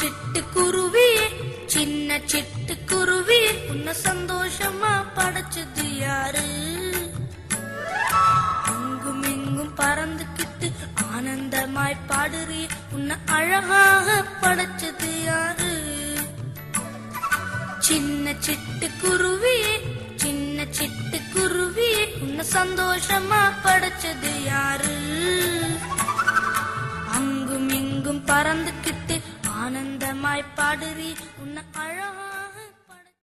சிட்டுக்குருவியே சின்ன சிட்டுக்குருவியே உன்னை சந்தோஷமா படைச்சது யாரு அங்கும் இங்கும் பறந்துக்கிட்டு ஆனந்தமாய் பாடுறி உன்னை அழகாக படைச்சது யாரு சின்ன சிட்டுக்குருவியே சின்ன சிட்டுக்குருவியே உன்னை சந்தோஷமா படைச்சது யாரு அங்கும் இங்கும் பறந்துக்கிட்டு ஆனந்தமாய் பாடுறி உன்னை அழகா